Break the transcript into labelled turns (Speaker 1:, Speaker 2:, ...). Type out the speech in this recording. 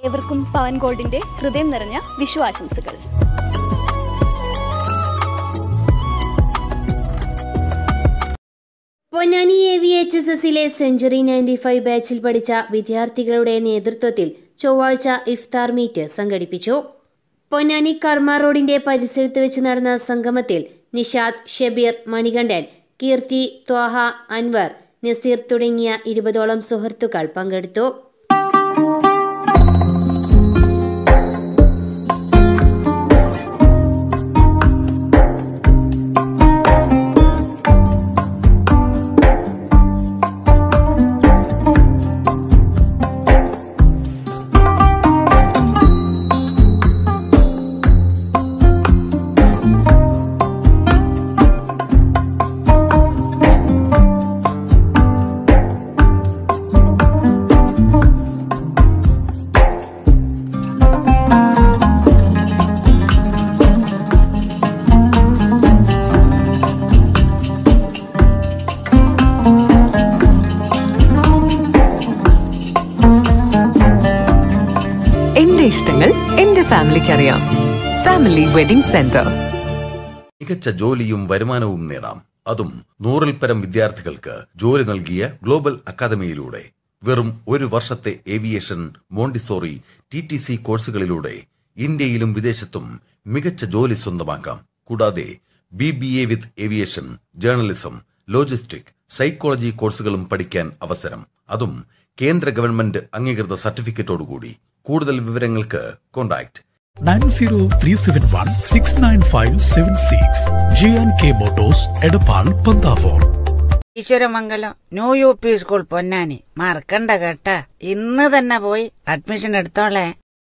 Speaker 1: ഏവർക്കും പവൻ ഗോൾഡിന്റെ ഹൃദയം നിറഞ്ഞ വിഷു ആശംസകൾ
Speaker 2: Ponnani A V H S എസിലെ സെഞ്ചുറി നയൻറ്റി ഫൈവ് ബാച്ചിൽ പഠിച്ച വിദ്യാർത്ഥികളുടെ നേതൃത്വത്തിൽ ചൊവ്വാഴ്ച ഇഫ്താർ മീറ്റ് സംഘടിപ്പിച്ചു പൊന്നാനി കർമ്മ റോഡിന്റെ പരിസരത്ത് വെച്ച് നടന്ന സംഗമത്തിൽ നിഷാദ് ഷബീർ മണികണ്ഠൻ കീർത്തി ത്വാഹ അൻവർ നസീർ തുടങ്ങിയ ഇരുപതോളം സുഹൃത്തുക്കൾ പങ്കെടുത്തു
Speaker 3: എന്റെ ഇഷ്ടങ്ങൾ എന്റെ ഫാമിലിക്ക് അറിയാം ഫാമിലി വെഡിംഗ് സെന്റർ
Speaker 4: മികച്ച ജോലിയും വരുമാനവും നേടാം അതും നൂറിൽ പരം വിദ്യാർത്ഥികൾക്ക് ജോലി നൽകിയ ഗ്ലോബൽ അക്കാദമിയിലൂടെ വെറും ഒരു വർഷത്തെ aviation Montessori T T C കോഴ്സുകളിലൂടെ ഇന്ത്യയിലും വിദേശത്തും മികച്ച ജോലി സ്വന്തമാക്കാം കൂടാതെ B B A with aviation journalism logistic psychology കോഴ്സുകളും പഠിക്കാൻ അവസരം അതും കേന്ദ്ര ഗവൺമെന്റ് അംഗീകൃത സർട്ടിഫിക്കറ്റോടുകൂടി കൂടുതൽ വിവരങ്ങൾക്ക് contact
Speaker 5: 9037169576 J&K Motors Edappal Panthavoor
Speaker 6: Eswaramangalam new U P school Ponnani മറക്കണ്ട കേട്ടാ ഇന്ന് തന്നെ പോയി അഡ്മിഷൻ എടുത്തോളേ